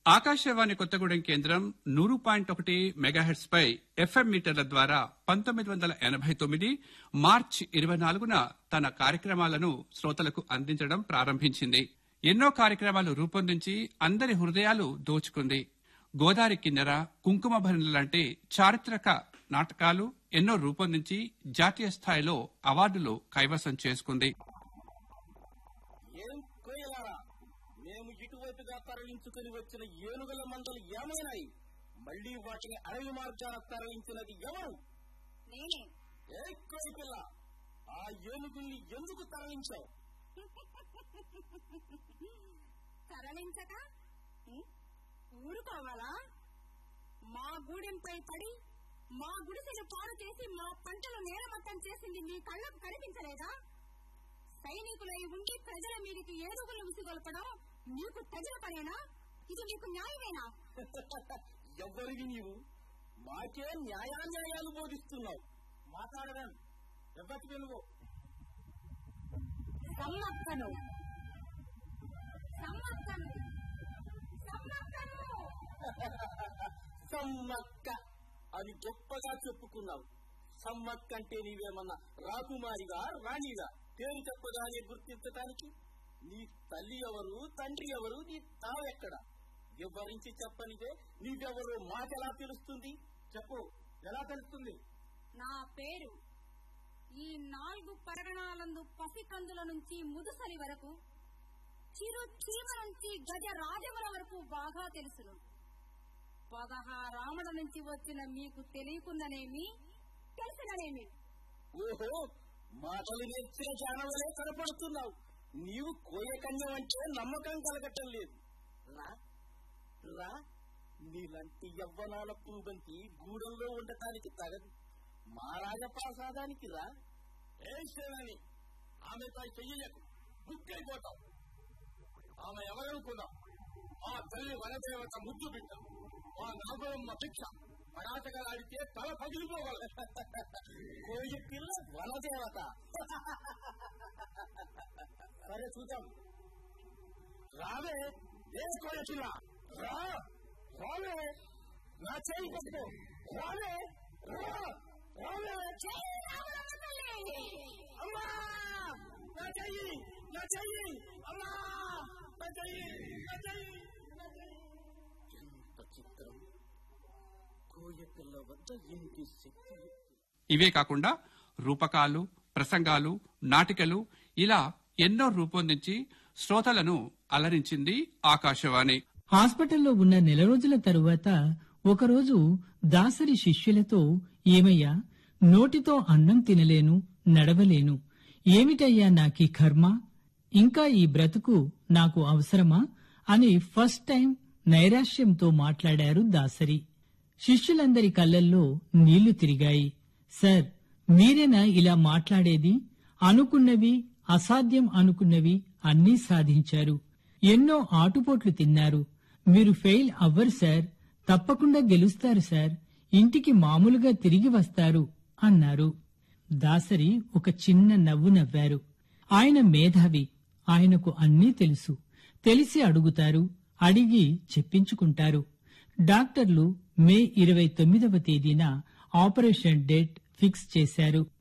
ఆకాశవాణి కొత్తగూడెం కేంద్రం నూరు పాయింట్ ఒకటి మెగాహెట్స్ పై ఎఫ్ఎం మీటర్ల ద్వారా పంతొమ్మిది వందల ఎనభై తొమ్మిది మార్చి ఇరవై నాలుగున తన కార్యక్రమాలను శ్రోతలకు అందించడం ప్రారంభించింది ఎన్నో కార్యక్రమాలు రూపొందించి అందరి హృదయాలు దోచుకుంది గోదారి కిన్నెర కుంకుమ భరణి లాంటి చారిత్రక నాటకాలు ఎన్నో రూపొందించి జాతీయ స్థాయిలో అవార్డులు కైవసం చేసుకుంది ఏం కోయలారా మేము ఇటువైపుగా తరలించుకుని వచ్చిన ఏనుగుల మందలు ఏమైనాయి మళ్లీ వాటిని అడవి మార్గాన తరలించినది ఎవరు నేనే ఏ కోయిపిల్ల ఆ ఏనుగుల్ని ఎందుకు తరలించావు తరలించక ఉం? ఊరుకోవాలా మా గూడెంపై పడి మా గుడిసెలు పాడు చేసి మా పంటలు నేలమట్టం చేసింది మీ కళ్ళకు కనిపించలేదా సైనికులై ఉండి ప్రజల మీదకి ఏనుగులు విసిగొల్పడం మీకు ప్రజల పనేనా ఇది మీకు న్యాయమేనా ఎవరివి నీవు మాకే న్యాయాన్యాయాలు బోధిస్తున్నావు మాట్లాడదాం ఎవరికి నువ్వు సమ్మక్కను సమ్మక్కను సమ్మక్కను సమ్మక్క అని గొప్పగా చెప్పుకున్నావు సమ్మక్క అంటే నీవేమన్నా రాకుమారిగా రాణిగా పేరు చెప్పగానే గుర్తించటానికి నీ తల్లి ఎవరు తండ్రి ఎవరు నీ తావెక్కడ వివరించి చెప్పనిదే నీవెవరో మాకెలా తెలుస్తుంది చెప్పు ఎలా తెలుస్తుంది నా పేరు ఈ నాలుగు పరగణాలందు పసికందుల నుంచి ముదుసలి వరకు చిరు చీమ నుంచి గజ రాజముల వరకు బాగా తెలుసును పదహారామడ నుంచి వచ్చిన మీకు తెలియకుందనేమి తెలిసిననేమి ఓహో మాటలు నేర్చిన జానవలే కనపడుతున్నావు నీవు కోయకన్యం అంటే నమ్మకం కలగటం లేదు రా రా నీలాంటి యవ్వనాల పూబంతి గూడెంలో ఉండటానికి తగదు మా రాజప్రాసాదానికి రా ఏ శరణి ఆమెపై చెయ్యకు బుక్కైపోతావు ఆమె ఎవరనుకున్నావు మా తల్లి వనదేవత ముద్దు బిడ్డ మా నాగమ్మ భిక్ష పరాటగలాడితే తల పగిలిపోగలదు కోయి పిల్ల వనదేవత సరే చూద్దాం రావే ఏ కోయ పిల్ల రా రావే నా చేయి పట్టుకో రావే రా రావే అమ్మా నా చెయ్యి నా చెయ్యి అమ్మా నా చెయ్యి నా చెయ్యి నా చెయ్యి ఎంత చిత్రం కోయ పిల్ల వద్ద ఇంటి శక్తి ఇవే కాకుండా రూపకాలు ప్రసంగాలు నాటికలు ఇలా ఎన్నో రూపొందించి శ్రోతలను అలరించింది ఆకాశవాణి హాస్పిటల్లో ఉన్న నెల రోజుల తరువాత ఒకరోజు దాసరి శిష్యులతో ఏమయ్యా నోటితో అన్నం తినలేను నడవలేను ఏమిటయ్యా నాకీ కర్మ ఇంకా ఈ బ్రతుకు నాకు అవసరమా అని ఫస్ట్ టైం నైరాశ్యంతో మాట్లాడారు దాసరి శిష్యులందరి కళ్ళల్లో నీళ్లు తిరిగాయి సార్ మీరేనా ఇలా మాట్లాడేది అనుకున్నవి అసాధ్యం అనుకున్నవి అన్నీ సాధించారు ఎన్నో ఆటుపోట్లు తిన్నారు మీరు ఫెయిల్ అవ్వరు సార్ తప్పకుండా గెలుస్తారు సార్ ఇంటికి మామూలుగా తిరిగి వస్తారు అన్నారు దాసరి ఒక చిన్న నవ్వు నవ్వారు ఆయన మేధావి ఆయనకు అన్నీ తెలుసు తెలిసి అడుగుతారు అడిగి చెప్పించుకుంటారు డాక్టర్లు మే ఇరవై తొమ్మిదవ తేదీన ఆపరేషన్ డేట్ ఫిక్స్ చేశారు